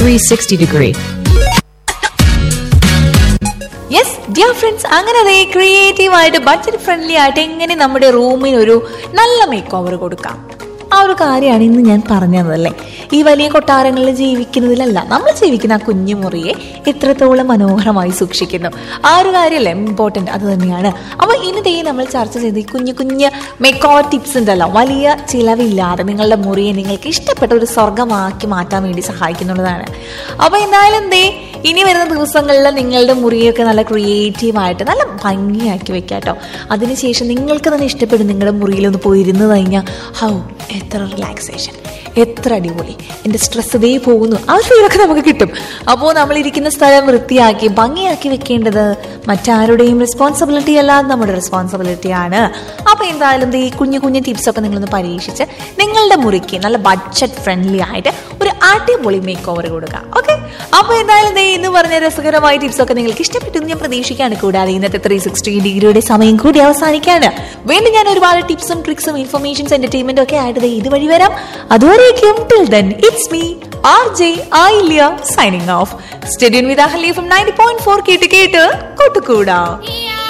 360 degree. Yes dear friends അങ്ങനെ അതേ creative ആയിട്ട് ബഡ്ജറ്റ് ഫ്രണ്ട്ലി ആയിട്ട് എങ്ങനെ നമ്മുടെ റൂമിന് ഒരു നല്ല മേക്ക് ഓവർ കൊടുക്കാം ആ ഒരു കാര്യമാണ് ഇന്ന് ഞാൻ പറഞ്ഞതല്ലേ ഈ വലിയ കൊട്ടാരങ്ങളിൽ ജീവിക്കുന്നതിലല്ല നമ്മൾ ജീവിക്കുന്ന ആ കുഞ്ഞു മുറിയെ എത്രത്തോളം മനോഹരമായി സൂക്ഷിക്കുന്നു ആ ഒരു കാര്യമല്ലേ ഇമ്പോർട്ടൻ്റ് അത് തന്നെയാണ് അപ്പോൾ ഇനി ദേ നമ്മൾ ചർച്ച ചെയ്ത് ഈ കുഞ്ഞു കുഞ്ഞ് മേക്ക് ഓവർ ടിപ്സ് ഉണ്ടല്ലോ വലിയ ചിലവില്ലാതെ നിങ്ങളുടെ മുറിയെ നിങ്ങൾക്ക് ഇഷ്ടപ്പെട്ട ഒരു സ്വർഗമാക്കി മാറ്റാൻ വേണ്ടി സഹായിക്കുന്നുള്ളതാണ് അപ്പോൾ എന്തായാലും ദേ ഇനി വരുന്ന ദിവസങ്ങളിൽ നിങ്ങളുടെ മുറിയൊക്കെ നല്ല ക്രിയേറ്റീവ് ആയിട്ട് നല്ല ഭംഗിയാക്കി വെക്കാം കേട്ടോ അതിനുശേഷം നിങ്ങൾക്ക് തന്നെ ഇഷ്ടപ്പെടും നിങ്ങളുടെ മുറിയിൽ ഒന്ന് പോയിരുന്ന് കഴിഞ്ഞാൽ ഹൗ എത്ര റിലാക്സേഷൻ എത്ര അടിപൊളി എൻ്റെ സ്ട്രെസ് ഇതേ പോകുന്നു ആ ഒരു ഫീലൊക്കെ നമുക്ക് കിട്ടും അപ്പോൾ നമ്മൾ ഇരിക്കുന്ന സ്ഥലം വൃത്തിയാക്കി ഭംഗിയാക്കി വെക്കേണ്ടത് മറ്റാരുടെയും റെസ്പോൺസിബിലിറ്റി അല്ലാതെ നമ്മുടെ റെസ്പോൺസിബിലിറ്റി ആണ് അപ്പോൾ എന്തായാലും ദേ ഈ കുഞ്ഞു കുഞ്ഞു ടിപ്സ് ഒക്കെ നിങ്ങളൊന്ന് പരീക്ഷിച്ച് നിങ്ങളുടെ മുറിക്ക് നല്ല ബഡ്ജറ്റ് ഫ്രണ്ട്ലി ആയിട്ട് ഒരു അടിപൊളി മേക്ക് ഓവർ കൊടുക്കുക ഓക്കെ അപ്പോൾ എന്തായാലും ദേ ഇന്ന് പറഞ്ഞ രസകരമായ ടിപ്സ് ഒക്കെ നിങ്ങൾക്ക് ഇഷ്ടപ്പെട്ടു എന്ന് ഞാൻ പ്രതീക്ഷിക്കുകയാണ് കൂടാതെ ഇന്നത്തെ ത്രീ സിക്സ്റ്റി ഡിഗ്രിയുടെ സമയം കൂടി അവസാനിക്കാണ് വീണ്ടും ഞാൻ ഒരുപാട് ടിപ്സും ട്രിക്സും ഇൻഫർമേഷൻസ് എന്റർടൈൻമെന്റും ഒക്കെ ആയിട്ട് ദേ ഇതുവഴി വരാം അതുവരേക്കും till then it's me R J ഐലിയ സൈനിങ് ഓഫ് സ്റ്റഡിയൻ വിത്ത് അഹലി ഫ്രം നയൻറ്റി പോയിന്റ് ഫോർ കേട്ട് കേട്ട് കൂട്ടുകൂടാ